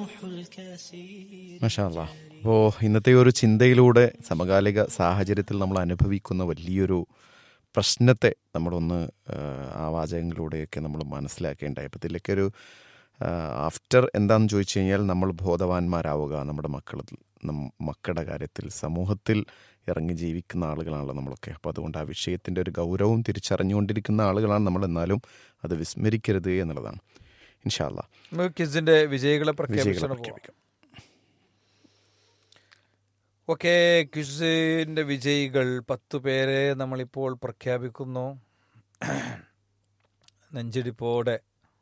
മഷാല്ല അപ്പോൾ ഇന്നത്തെ ഒരു ചിന്തയിലൂടെ സമകാലിക സാഹചര്യത്തിൽ നമ്മൾ അനുഭവിക്കുന്ന വലിയൊരു പ്രശ്നത്തെ നമ്മളൊന്ന് ആ, ആ വാചകങ്ങളിലൂടെയൊക്കെ നമ്മൾ മനസ്സിലാക്കേണ്ടായി അപ്പോൾ ഇതിലൊക്കെ ഒരു ആഫ്റ്റർ എന്താണെന്ന് ചോദിച്ചു കഴിഞ്ഞാൽ നമ്മൾ ബോധവാന്മാരാവുക നമ്മുടെ മക്കളിൽ നം- മക്കളുടെ കാര്യത്തിൽ സമൂഹത്തിൽ ഇറങ്ങി ജീവിക്കുന്ന ആളുകളാണല്ലോ നമ്മളൊക്കെ അപ്പോൾ അതുകൊണ്ട് ആ വിഷയത്തിൻ്റെ ഒരു ഗൗരവം തിരിച്ചറിഞ്ഞുകൊണ്ടിരിക്കുന്ന ആളുകളാണ് നമ്മൾ എന്നാലും അത് വിസ്മരിക്കരുത് എന്നുള്ളതാണ് ഇൻഷാല്ല നമുക്ക് ക്വിസിന്റെ വിജയികളെ വിജയികളെ പ്രഖ്യാപിച്ചു പ്രഖ്യാപിക്കാം ഓക്കെ ക്വിസിന്റെ വിജയികൾ പത്ത് പേരെ നമ്മളിപ്പോൾ പ്രഖ്യാപിക്കുന്നു നെഞ്ചിടിപ്പോടെ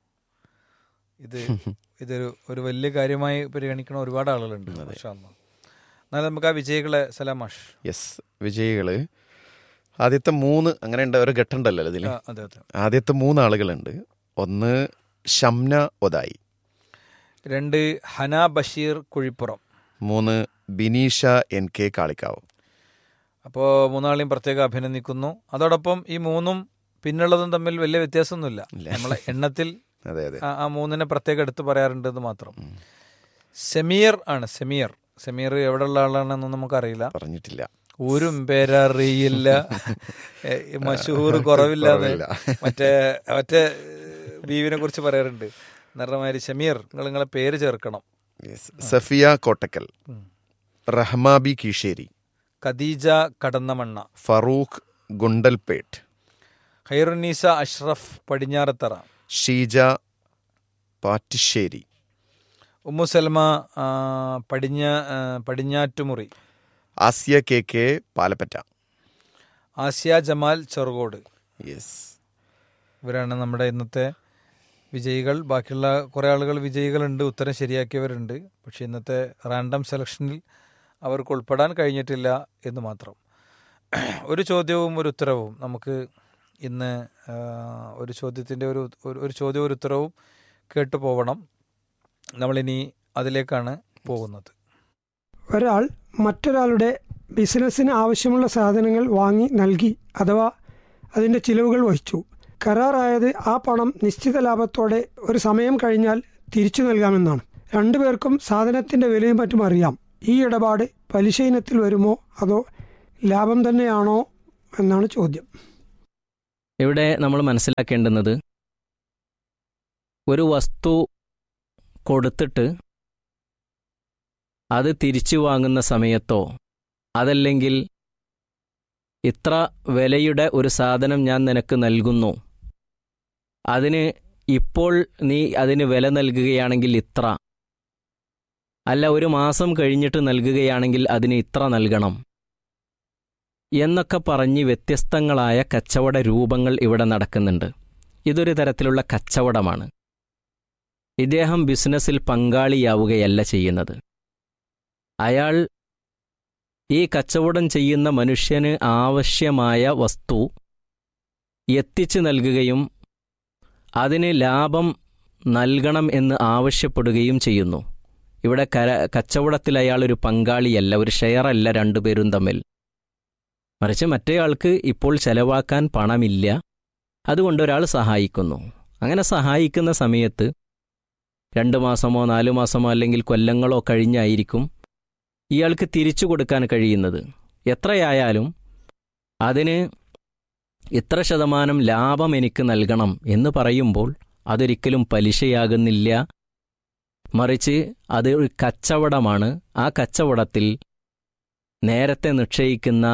ഇത് ഇതൊരു ഒരു വലിയ കാര്യമായി പരിഗണിക്കുന്ന ഒരുപാട് ആളുകളുണ്ട് മാഷാ അല്ലാ. എന്നാലും നമുക്ക് ആ വിജയികളെ സലാമാഷ് യെസ് വിജയികള് ആദ്യത്തെ മൂന്ന് അങ്ങനെ ഉണ്ട് ഒരു ഘട്ടമുണ്ടല്ലോ ഇതിൽ ആ, അതെ അതെ ആദ്യത്തെ മൂന്ന് ആളുകളുണ്ട് ഒന്ന് ഷംന ഒതായി രണ്ട് ഹന ബഷീർ കുഴിപ്പുറം മൂന്ന് ബിനീഷ എൻ കെ കാളിക്കാവ് അപ്പോൾ മൂന്നാളെയും പ്രത്യേകം അഭിനന്ദിക്കുന്നു അതോടൊപ്പം ഈ മൂന്നും പിന്നുള്ളതും തമ്മിൽ വലിയ വ്യത്യാസമൊന്നുമില്ല നമ്മളെ എണ്ണത്തിൽ അതെ അതെ ആ- ആ മൂന്നിനെ പ്രത്യേകം എടുത്ത് പറയാറുണ്ട് എന്ന് മാത്രം സെമിയർ ആണ് സെമിയർ സെമിയർ എവിടെയുള്ള ആളാണെന്നൊന്നും നമുക്കറിയില്ല പറഞ്ഞിട്ടില്ല ഊരും പേരറിയില്ല ഏ, മഷൂർ കുറവില്ല എന്ന് കുറവില്ല. മറ്റേ മറ്റേ ബീവിനെ കുറിച്ച് പറയാറുണ്ട് എന്നറിഞ്ഞമാതിരി ഷമീർ നിങ്ങൾ നിങ്ങളെ പേര് ചേർക്കണം Yes. സഫിയ കോട്ടക്കൽ റഹ്മാബി കീശേരി ഖദീജ കടന്നമണ്ണ ഫറൂഖ് ഗുണ്ടൽപേട്ട് ഖൈറുന്നീസ അഷ്റഫ് പടിഞ്ഞാറത്തറ ഷീജ പാറ്റിശ്ശേരി ഉമ്മു സൽമ ആ, പടിഞ്ഞ ആ, Padinjattumuri Asiya K K Palappatta Asiya Jamal Cherukode yes ഇവരാണ് നമ്മുടെ ഇന്നത്തെ വിജയികൾ ബാക്കിയുള്ള കുറേ ആളുകൾ വിജയികളുണ്ട് ഉത്തരം ശരിയാക്കിയവരുണ്ട് പക്ഷേ ഇന്നത്തെ റാൻഡം സെലക്ഷനിൽ അവർക്ക് ഉൾപ്പെടാൻ കഴിഞ്ഞിട്ടില്ല എന്ന് മാത്രം ഒരു ചോദ്യവും ഒരു ഉത്തരവും നമുക്ക് ഇന്ന് ആ, ഒരു ചോദ്യത്തിൻ്റെ ഒരു ഒരു- ഒരു ചോദ്യവും ഒരു ഉത്തരവും കേട്ടു പോകണം നമ്മളിനി അതിലേക്കാണ് പോകുന്നത് ഒരാൾ മറ്റൊരാളുടെ ബിസിനസ്സിന് ആവശ്യമുള്ള സാധനങ്ങൾ വാങ്ങി നൽകി അഥവാ അതിൻ്റെ ചിലവുകൾ വഹിച്ചു കരാറായത് ആ പണം നിശ്ചിത ലാഭത്തോടെ ഒരു സമയം കഴിഞ്ഞാൽ തിരിച്ചു നൽകാമെന്നാണ് രണ്ടുപേർക്കും സാധനത്തിൻ്റെ വിലയും മറ്റും അറിയാം ഈ ഇടപാട് പലിശ ഇനത്തിൽ വരുമോ അതോ ലാഭം തന്നെയാണോ എന്നാണ് ചോദ്യം ഇവിടെ നമ്മൾ മനസ്സിലാക്കേണ്ടുന്നത് ഒരു വസ്തു കൊടുത്തിട്ട് അത് തിരിച്ചു വാങ്ങുന്ന സമയത്തോ അതല്ലെങ്കിൽ ഇത്ര വിലയുടെ ഒരു സാധനം ഞാൻ നിനക്ക് നൽകുന്നു അതിന് ഇപ്പോൾ നീ അതിന് വില നൽകുകയാണെങ്കിൽ ഇത്ര അല്ല ഒരു മാസം കഴിഞ്ഞിട്ട് നൽകുകയാണെങ്കിൽ അതിന് ഇത്ര നൽകണം എന്നൊക്കെ പറഞ്ഞ് വ്യത്യസ്തങ്ങളായ കച്ചവട രൂപങ്ങൾ ഇവിടെ നടക്കുന്നുണ്ട് ഇതൊരു തരത്തിലുള്ള കച്ചവടമാണ് ഇദ്ദേഹം ബിസിനസ്സിൽ പങ്കാളിയാവുകയല്ല ചെയ്യുന്നത് അയാൾ ഈ കച്ചവടം ചെയ്യുന്ന മനുഷ്യന് ആവശ്യമായ വസ്തു എത്തിച്ചു നൽകുകയും അതിന് ലാഭം നൽകണം എന്ന് ആവശ്യപ്പെടുകയും ചെയ്യുന്നു ഇവിടെ കര കച്ചവടത്തിൽ അയാൾ ഒരു പങ്കാളിയല്ല ഒരു ഷെയറല്ല രണ്ടുപേരും തമ്മിൽ മറിച്ച് മറ്റേയാൾക്ക് ഇപ്പോൾ ചെലവാക്കാൻ പണമില്ല അതുകൊണ്ട് ഒരാൾ സഹായിക്കുന്നു അങ്ങനെ സഹായിക്കുന്ന സമയത്ത് രണ്ട് മാസമോ നാലു മാസമോ അല്ലെങ്കിൽ കൊല്ലങ്ങളോ കഴിഞ്ഞായിരിക്കും ഇയാൾക്ക് തിരിച്ചു കൊടുക്കാൻ കഴിയുന്നത് എത്രയായാലും അതിന് ഇത്ര ശതമാനം ലാഭം എനിക്ക് നൽകണം എന്ന് പറയുമ്പോൾ അതൊരിക്കലും പലിശയാകുന്നില്ല മറിച്ച് അത് ഒരു കച്ചവടമാണ് ആ കച്ചവടത്തിൽ നേരത്തെ നിശ്ചയിക്കുന്ന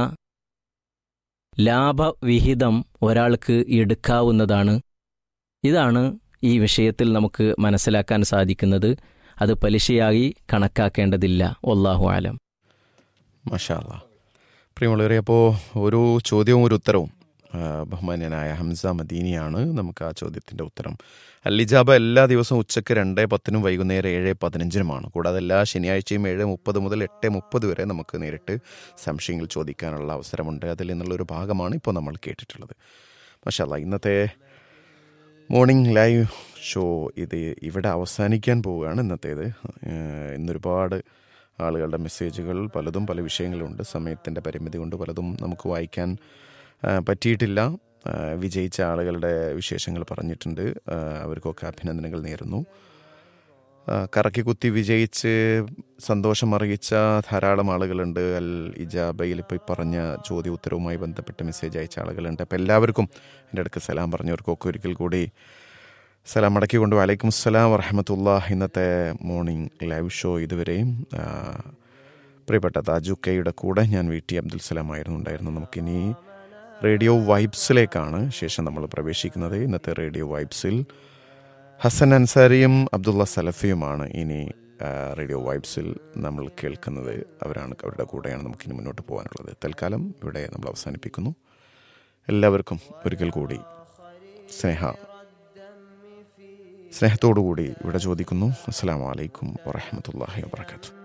ലാഭവിഹിതം ഒരാൾക്ക് എടുക്കാവുന്നതാണ് ഇതാണ് ഈ വിഷയത്തിൽ നമുക്ക് മനസ്സിലാക്കാൻ സാധിക്കുന്നത് അത് പലിശയായി കണക്കാക്കേണ്ടതില്ല ഒല്ലാഹു ആലം മഷാല്ല പ്രിയമുള്ളവരെ അപ്പോൾ ഒരു ചോദ്യവും ഒരു ഉത്തരവും ആ, ബഹുമാന്യനായ ഹംസ മദീനിയാണ് നമുക്ക് ആ ചോദ്യത്തിൻ്റെ ഉത്തരം അല്ലിജാബ എല്ലാ ദിവസവും ഉച്ചയ്ക്ക് രണ്ട് പത്തിനും വൈകുന്നേരം ഏഴ് പതിനഞ്ചിനുമാണ് കൂടാതെ എല്ലാ ശനിയാഴ്ചയും ഏഴ് മുപ്പത് മുതൽ എട്ട് മുപ്പത് വരെ നമുക്ക് നേരിട്ട് സംശയങ്ങൾ ചോദിക്കാനുള്ള അവസരമുണ്ട് അതിൽ നിന്നുള്ളൊരു ഭാഗമാണ് ഇപ്പോൾ നമ്മൾ കേട്ടിട്ടുള്ളത് മഷാല്ല ഇന്നത്തെ മോർണിംഗ് ലൈവ് ഷോ ഇത് ഇവിടെ അവസാനിക്കാൻ പോവുകയാണ് ഇന്നത്തേത് ഏഹ് ഇന്നൊരുപാട് ആളുകളുടെ മെസ്സേജുകൾ പലതും പല വിഷയങ്ങളുണ്ട് സമയത്തിൻ്റെ പരിമിതി കൊണ്ട് പലതും നമുക്ക് വായിക്കാൻ ആ, പറ്റിയിട്ടില്ല ആ, വിജയിച്ച ആളുകളുടെ വിശേഷങ്ങൾ പറഞ്ഞിട്ടുണ്ട് ആ, അവർക്കൊക്കെ അഭിനന്ദനങ്ങൾ നേരുന്നു ആ, കറക്കി കുത്തി വിജയിച്ച് സന്തോഷം അറിയിച്ച ധാരാളം ആളുകളുണ്ട് അൽ ഇജാബയിൽ ഇപ്പോൾ ഈ പറഞ്ഞ ചോദ്യ ഉത്തരവുമായി ബന്ധപ്പെട്ട് മെസ്സേജ് അയച്ച ആളുകളുണ്ട് അപ്പോൾ എല്ലാവർക്കും എൻ്റെ അടുക്ക് സലാം പറഞ്ഞവർക്കൊക്കെ ഒരിക്കൽ കൂടി സലാം മടക്കിക്കൊണ്ട് വലൈക്കും അസ്സലാം വറഹമത്തുള്ള ഇന്നത്തെ മോർണിംഗ് ലൈവ് ഷോ ഇതുവരെയും ആ, പ്രിയപ്പെട്ട താജു കെയുടെ കൂടെ ഞാൻ വി ടി അബ്ദുൽ സലാം ആയിരുന്നു ഉണ്ടായിരുന്നു നമുക്കിനി റേഡിയോ വൈബ്സിലേക്കാണ് ശേഷം നമ്മൾ പ്രവേശിക്കുന്നത് ഇന്നത്തെ റേഡിയോ വൈബ്സിൽ ഹസൻ അൻസാരിയും അബ്ദുള്ള സലഫിയുമാണ് ഇനി ആ, റേഡിയോ വൈബ്സിൽ നമ്മൾ കേൾക്കുന്നത് അവരാണ് അവരുടെ കൂടെയാണ് നമുക്കിനി മുന്നോട്ട് പോകാനുള്ളത് തൽക്കാലം ഇവിടെ നമ്മൾ അവസാനിപ്പിക്കുന്നു എല്ലാവർക്കും ഒരിക്കൽ കൂടി സ്നേഹ സ്നേഹത്തോടു കൂടി ഇവിടെ ചോദിക്കുന്നു അസ്സാം വലൈക്കും വാഹമത്തല്ലാഹി വാബർക്കാത്തു